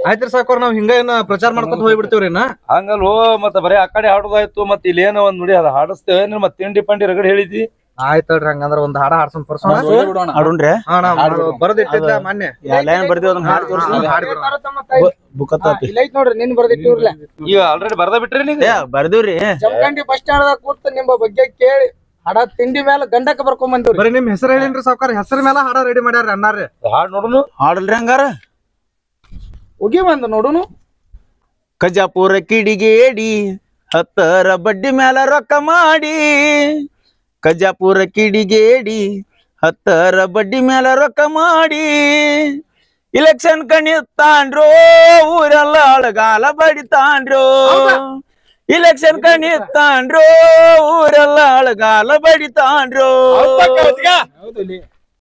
ಆಯ್ತ್ರಿ ಸಾಕೋರ್ ನಾವ್ ಹಿಂಗ ಏನ ಪ್ರಚಾರ ಮಾಡ್ಕೊತ ಹೋಗ್ಬಿಡ್ತೇವ್ರಿ ನಾ ಹಂಗಲ್ವೋ ಮತ್ತ ಬರೀ ಆ ಕಡೆ ಹಾಡುದಾಯ್ತು ಮತ್ ಇಲ್ಲಿ ಏನೋ ಒಂದ್ ನುಡಿ ಅದ ಹಾಡಿಸ್ತೇವೆ ನೀನ್ ಮತ್ ತಿಂಡಿ ಪಂಡಿ ರಗಡ್ ಹೇಳಿದಿ ಆಯ್ತಲ್ರಿ ಹಂಗಂದ್ರ ಒಂದ್ ಹಾಡ ಹಾಡ್ಸೊಂದ್ ಪರ್ಸೋಣ ಹಾಡುಣ್ರಿ ಹಾ ನಾ ಬರದಿಟ್ಟಿದ್ದ ಮೊನ್ನೆ ಎಲ್ಲ ಏನ್ ಬರ್ದಿವ್ ಅದನ್ನ ಹಾಡಿ ತೋರ್ಸಿ ಹಾ, ಹಾಡ್ ಬಿಡೋಣ. ಬುಕ್ಕತ್ತಾತಿ ಇಲ್ಲ ಐತ್ ನೋಡ್ರಿ ನಿನ್ ಬರ್ದಿಟ್ಟಿವ್ರಲ್ಲ ಈಗ ಆಲ್ರೆಡಿ ಬರ್ದ ಬಿಟ್ರಿ ನೀವು ಏ ಬರ್ದಿವ್ರಿ ಜಮಖಂಡಿ ಬಸ್ ಸ್ಟ್ಯಾಂಡ್ ದಾಗ ಕೂತ್ ನಿಮ್ಮ ಬಗ್ಗೆ ಕೇಳಿ ಹಡ ತಿಂಡಿ ಮೇಲೆ ಗಂಡಕ್ಕೆ ಬರ್ಕೊಂಡ್ ಬಂದಿವ್ರಿ ಬರೀ ನಿಮ್ ಹೆಸರು ಹೇಳೇನ್ರಿ ಸಾವ್ಕಾರ ಹೆಸರ ಮೇಲೆ ಹಾಡ ರೆಡಿ ಮಾಡ್ಯಾರ ಅಣ್ಣಾರ್ರಿ ಹಾಡ್ ನೋಡುನು ಹಾಡಲ್ರಿ ಹಂಗಾರ ಹೋಗಿ ಬಂದು ನೋಡುನು ಕಜಾಪುರ ಕಿಡಿಗೇಡಿ ಹತ್ತರ ಬಡ್ಡಿ ಮ್ಯಾಲ ರೊಕ್ಕ ಮಾಡಿ ಕಜಾಪುರ ಕಿಡಿಗೇಡಿ ಹತ್ತರ ಬಡ್ಡಿ ಮ್ಯಾಲ ರೊಕ್ಕ ಮಾಡಿ ಇಲೆಕ್ಷನ್ ಕಣಿತಾಂಡ್ರೋ ಊರೆಲ್ಲ ಅಳಗಾಲ ಬಡಿತಾಂಡ್ರೋ ಇಲೆಕ್ಷನ್ ಕಣಿತಾಂಡ್ರೋ ಊರೆಲ್ಲ ಅಳಗಾಲ ಬಡಿತಾಂಡ್ರೋ